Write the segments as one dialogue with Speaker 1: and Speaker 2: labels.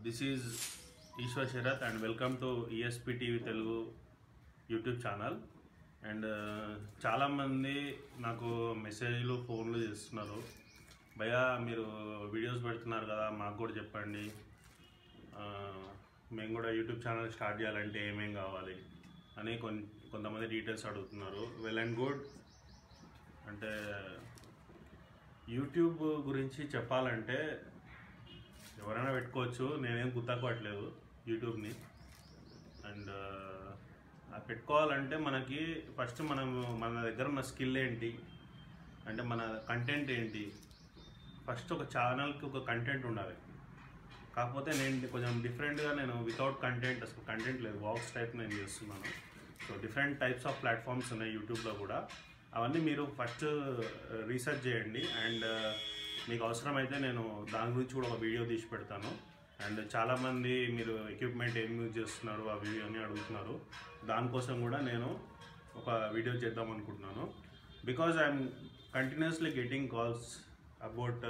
Speaker 1: this is Eeshwar Sharath and welcome to ESP TV Telugu YouTube channel and చాలామంది నాకు మెసేజ్లు ఫోన్లు చేస్తున్నారు భయ్యా మీరు వీడియోస్ పెడుతున్నారు కదా మాకు కూడా చెప్పండి ఆ, మేము కూడా యూట్యూబ్ ఛానల్ స్టార్ట్ చేయాలంటే ఏమేం కావాలి అని కొన్ కొంతమంది డీటెయిల్స్ అడుగుతున్నారు వెల్ అండ్ గుడ్ అంటే యూట్యూబ్ గురించి చెప్పాలంటే ఎవరైనా పెట్టుకోవచ్చు నేనేం గుర్తకోవట్లేదు యూట్యూబ్ని అండ్ అది పెట్టుకోవాలంటే మనకి ఫస్ట్ మనం మన దగ్గర ఉన్న స్కిల్ ఏంటి అంటే మన కంటెంట్ ఏంటి ఫస్ట్ ఒక ఛానల్కి ఒక కంటెంట్ ఉండాలి కాకపోతే నేను కొంచెం డిఫరెంట్గా నేను వితౌట్ కంటెంట్ అసలు కంటెంట్ లేదు వాక్స్ టైప్ నేను చేస్తున్నాను so different types of platforms ఉన్నాయి యూట్యూబ్లో కూడా అవన్నీ మీరు ఫస్ట్ రీసెర్చ్ చేయండి అండ్ మీకు అవసరమైతే నేను దాని గురించి కూడా ఒక వీడియో తీసి పెడతాను అండ్ చాలామంది మీరు ఎక్విప్మెంట్ ఏం యూజ్ చేస్తున్నారు ఆ వీడియో అని అడుగుతున్నారు దానికోసం కూడా నేను ఒక వీడియో చేద్దాం అనుకుంటున్నాను because I'm continuously getting calls about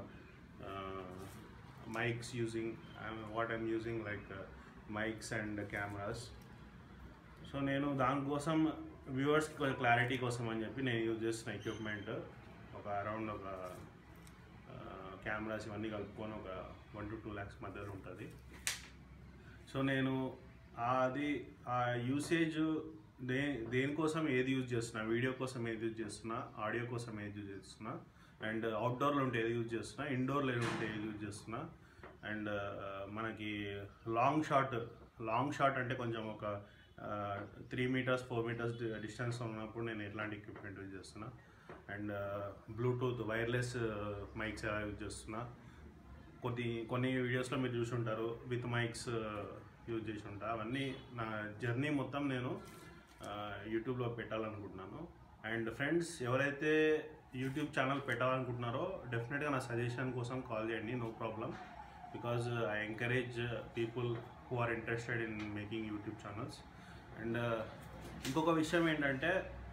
Speaker 1: mics using um, what I'm using like uh, mics and cameras so నేను దానికోసం వ్యూవర్స్కి కొంచెం క్లారిటీ కోసం అని చెప్పి నేను యూజ్ చేస్తున్న ఎక్విప్మెంట్ ఒక అరౌండ్ ఒక కెమెరాస్ ఇవన్నీ కలుపుకొని ఒక వన్ టు టూ ల్యాక్స్ మధ్యలో ఉంటుంది సో నేను అది ఆ యూసేజ్ దే దేనికోసం ఏది యూజ్ చేస్తున్నా వీడియో కోసం ఏది యూజ్ చేస్తున్నా ఆడియో కోసం ఏది యూజ్ చేస్తున్నా అండ్ అవుట్డోర్లో ఉంటే ఏది యూజ్ చేస్తున్నా ఇండోర్లో ఉంటే ఏది యూజ్ చేస్తున్నా అండ్ మనకి లాంగ్ షాట్ లాంగ్ షాట్ అంటే కొంచెం ఒక three meters four meters distance ఉన్నప్పుడు నేను ఎట్లాంటి ఎక్విప్మెంట్ యూజ్ చేస్తున్నా అండ్ బ్లూటూత్ వైర్లెస్ మైక్స్ ఎలా యూజ్ చేస్తున్నా కొన్ని కొన్ని వీడియోస్లో మీరు చూసి ఉంటారు విత్ మైక్స్ యూజ్ చేసి ఉంటా అవన్నీ నా జర్నీ మొత్తం నేను యూట్యూబ్లో పెట్టాలనుకుంటున్నాను అండ్ ఫ్రెండ్స్ ఎవరైతే యూట్యూబ్ ఛానల్ పెట్టాలనుకుంటున్నారో డెఫినెట్గా నా సజెషన్ కోసం కాల్ చేయండి no problem because I encourage people who are interested in making YouTube channels and ఇంకొక విషయం ఏంటంటే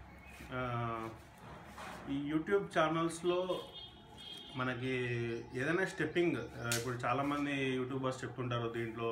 Speaker 1: ఈ యూట్యూబ్ ఛానల్స్లో మనకి ఏదైనా స్టెప్పింగ్ ఇప్పుడు చాలామంది యూట్యూబర్స్ చెప్తుంటారు దీంట్లో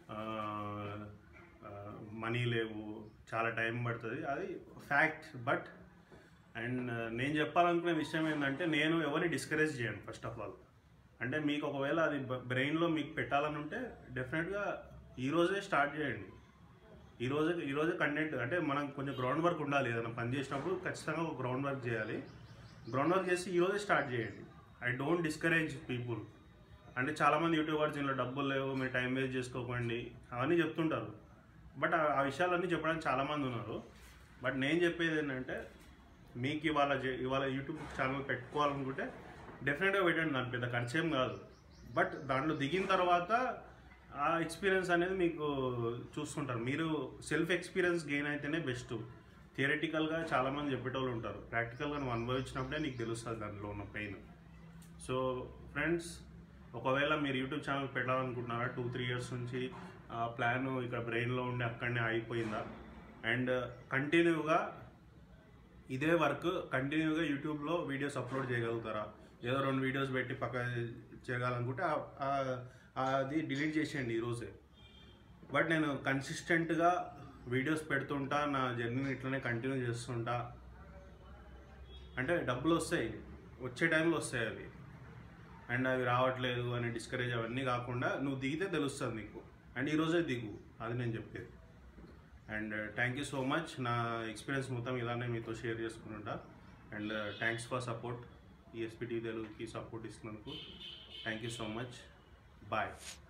Speaker 1: మనీ లేవు చాలా టైం పడుతుంది అది ఫ్యాక్ట్ బట్ అండ్ నేను చెప్పాలనుకునే విషయం ఏంటంటే నేను ఎవరిని డిస్కరేజ్ చేయను ఫస్ట్ ఆఫ్ ఆల్ అంటే మీకు ఒకవేళ అది బ్రెయిన్లో మీకు పెట్టాలని ఉంటే డెఫినెట్గా ఈరోజే స్టార్ట్ చేయండి ఈరోజే ఈరోజే కంటెంట్ అంటే మనం కొంచెం గ్రౌండ్ వర్క్ ఉండాలి ఏదైనా పని చేసినప్పుడు ఖచ్చితంగా ఒక గ్రౌండ్ వర్క్ చేయాలి గ్రౌండ్ వర్క్ చేసి ఈరోజే స్టార్ట్ చేయండి ఐ డోంట్ డిస్కరేజ్ పీపుల్ అంటే చాలామంది యూట్యూబర్స్ దీనిలో డబ్బులు లేవు మీరు టైం వేస్ట్ చేసుకోకండి అవన్నీ చెప్తుంటారు బట్ ఆ ఆ విషయాలన్నీ చెప్పడానికి చాలామంది ఉన్నారు బట్ నేను చెప్పేది ఏంటంటే మీకు ఇవాళ జే- ఇవాళ యూట్యూబ్ ఛానల్ పెట్టుకోవాలనుకుంటే డెఫినెట్గా పెట్టండి దాని పెద్ద ఖర్చేం కాదు బట్ దాంట్లో దిగిన తర్వాత ఆ ఎక్స్పీరియన్స్ అనేది మీకు చూస్తుంటారు మీరు సెల్ఫ్ ఎక్స్పీరియన్స్ గెయిన్ అయితేనే బెస్ట్ థియరటికల్గా చాలామంది చెప్పేటోళ్ళు ఉంటారు ప్రాక్టికల్గా నువ్వు అనుభవించినప్పుడే నీకు తెలుస్తుంది దాంట్లో ఉన్న పెయిన్ సో ఫ్రెండ్స్ ఒకవేళ మీరు యూట్యూబ్ ఛానల్ పెట్టాలనుకుంటున్నారా టూ త్రీ ఇయర్స్ నుంచి ఆ ప్లాన్ ఇక్కడ బ్రెయిన్లో ఉండి అక్కడనే ఆగిపోయిందా అండ్ కంటిన్యూగా ఇదే వర్క్ కంటిన్యూగా యూట్యూబ్లో వీడియోస్ అప్లోడ్ చేయగలుగుతారా ఏదో రెండు వీడియోస్ పెట్టి పక్క చేయగలనుకుంటే ఆ- ఆ- అది డిలీట్ చేసేయండి ఈరోజే బట్ నేను కన్సిస్టెంట్గా వీడియోస్ పెడుతుంటా నా జర్నీని ఇట్లనే కంటిన్యూ చేస్తుంటా అంటే డబ్బులు వస్తాయి వచ్చే టైంలో వస్తాయి అవి అండ్ అవి రావట్లేదు అని డిస్కరేజ్ అవన్నీ కాకుండా నువ్వు దిగితే తెలుస్తుంది నీకు అండ్ ఈరోజే దిగు అది నేను చెప్పేది and thank you so much నా ఎక్స్పీరియన్స్ మొత్తం ఇలానే మీతో షేర్ చేసుకుంటా and thanks for support ESPT తెలుగుకి సపోర్ట్ ఇస్తున్నందుకు thank you so much bye